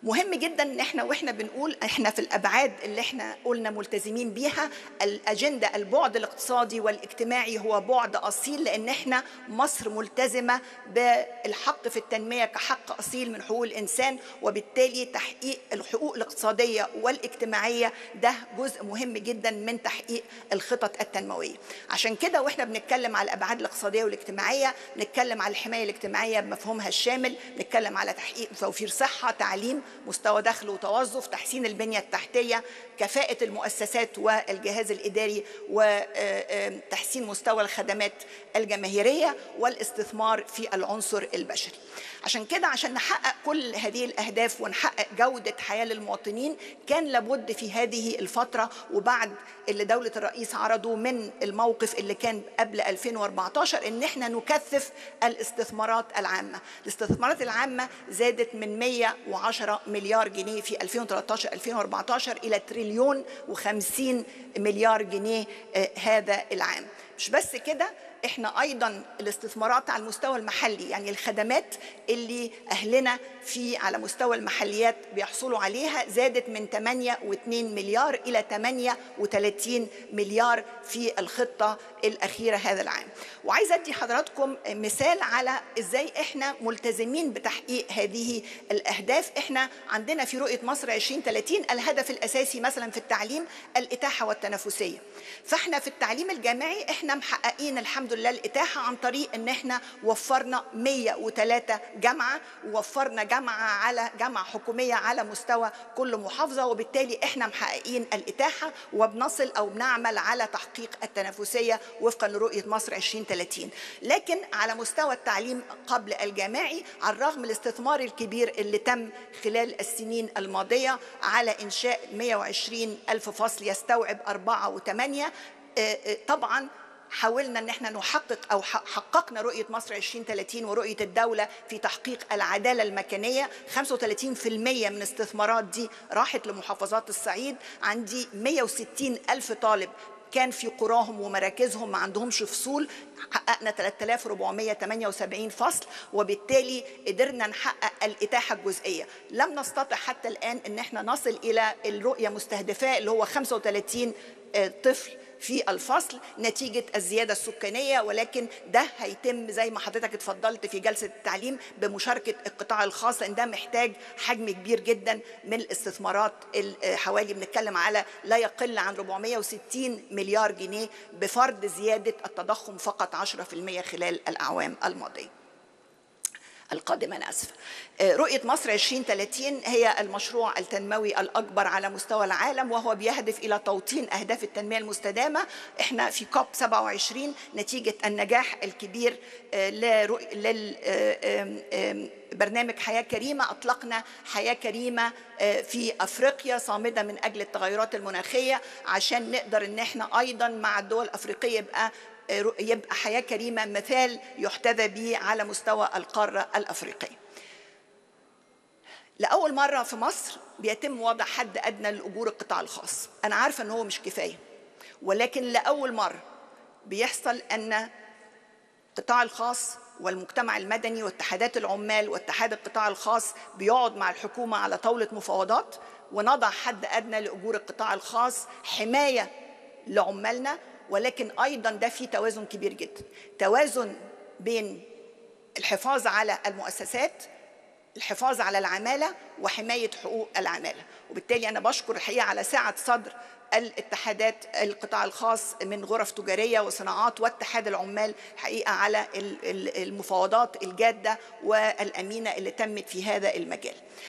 مهم جدا ان احنا واحنا بنقول احنا في الابعاد اللي احنا قلنا ملتزمين بيها الاجنده البعد الاقتصادي والاجتماعي هو بعد اصيل لان احنا مصر ملتزمه بالحق في التنميه كحق اصيل من حقوق الانسان وبالتالي تحقيق الحقوق الاقتصاديه والاجتماعيه ده جزء مهم جدا من تحقيق الخطط التنمويه عشان كده واحنا بنتكلم على الابعاد الاقتصاديه والاجتماعيه نتكلم على الحمايه الاجتماعيه بمفهومها الشامل نتكلم على تحقيق توفير صحه تعليم مستوى دخل وتوظف تحسين البنية التحتية كفاءة المؤسسات والجهاز الإداري وتحسين مستوى الخدمات الجماهيرية والاستثمار في العنصر البشري عشان كده عشان نحقق كل هذه الأهداف ونحقق جودة حياة للمواطنين كان لابد في هذه الفترة وبعد اللي دولة الرئيس عرضه من الموقف اللي كان قبل 2014 ان احنا نكثف الاستثمارات العامة الاستثمارات العامة زادت من 110 مليار جنيه في 2013 2014 الى تريليون و50 مليار جنيه هذا العام مش بس كده احنا ايضا الاستثمارات على المستوى المحلي يعني الخدمات اللي اهلنا في على مستوى المحليات بيحصلوا عليها زادت من 8.2 مليار الى 38 مليار في الخطه الاخيره هذا العام وعايزه ادي حضراتكم مثال على ازاي احنا ملتزمين بتحقيق هذه الاهداف احنا عندنا في رؤيه مصر 2030 الهدف الاساسي مثلا في التعليم الاتاحه والتنافسيه فاحنا في التعليم الجامعي احنا محققين الحمد لله الاتاحه عن طريق ان احنا وفرنا 103 جامعه ووفرنا جامعه على جامعه حكوميه على مستوى كل محافظه وبالتالي احنا محققين الاتاحه وبنصل او بنعمل على تحقيق التنافسيه وفقا لرؤيه مصر 2030 لكن على مستوى التعليم قبل الجامعي على الرغم من الاستثمار الكبير اللي تم خلال السنين الماضيه على انشاء 120 الف فصل يستوعب 4 و8 طبعا حاولنا ان احنا نحقق او حققنا رؤيه مصر 2030 ورؤيه الدوله في تحقيق العداله المكانيه 35% من استثمارات دي راحت لمحافظات الصعيد عندي 160 الف طالب كان في قراهم ومراكزهم ما عندهمش فصول حققنا 3478 فصل وبالتالي قدرنا نحقق الاتاحه الجزئيه لم نستطع حتى الان ان احنا نصل الى الرؤيه مستهدفاه اللي هو 35 طفل في الفصل نتيجة الزيادة السكانية ولكن ده هيتم زي ما حضرتك اتفضلت في جلسة التعليم بمشاركة القطاع الخاص لأن ده محتاج حجم كبير جدا من الاستثمارات حوالي بنتكلم على لا يقل عن 460 مليار جنيه بفرض زيادة التضخم فقط 10% خلال الأعوام الماضية القادمة أنا أسفة رؤية مصر 2030 هي المشروع التنموي الأكبر على مستوى العالم وهو بيهدف إلى توطين أهداف التنمية المستدامة إحنا في كوب 27 نتيجة النجاح الكبير برنامج حياة كريمة أطلقنا حياة كريمة في أفريقيا صامدة من أجل التغيرات المناخية عشان نقدر إن إحنا أيضا مع الدول الأفريقية يبقى يبقى حياة كريمة مثال يحتذى به على مستوى القارة الأفريقية لأول مرة في مصر بيتم وضع حد أدنى لأجور القطاع الخاص أنا عارفة أنه هو مش كفاية ولكن لأول مرة بيحصل أن القطاع الخاص والمجتمع المدني واتحادات العمال واتحاد القطاع الخاص بيقعد مع الحكومة على طاولة مفاوضات ونضع حد أدنى لأجور القطاع الخاص حماية لعمالنا ولكن ايضا ده في توازن كبير جدا توازن بين الحفاظ على المؤسسات الحفاظ على العماله وحمايه حقوق العماله وبالتالي انا بشكر الحقيقه على سعه صدر الاتحادات القطاع الخاص من غرف تجاريه وصناعات واتحاد العمال حقيقه على المفاوضات الجاده والامينه اللي تمت في هذا المجال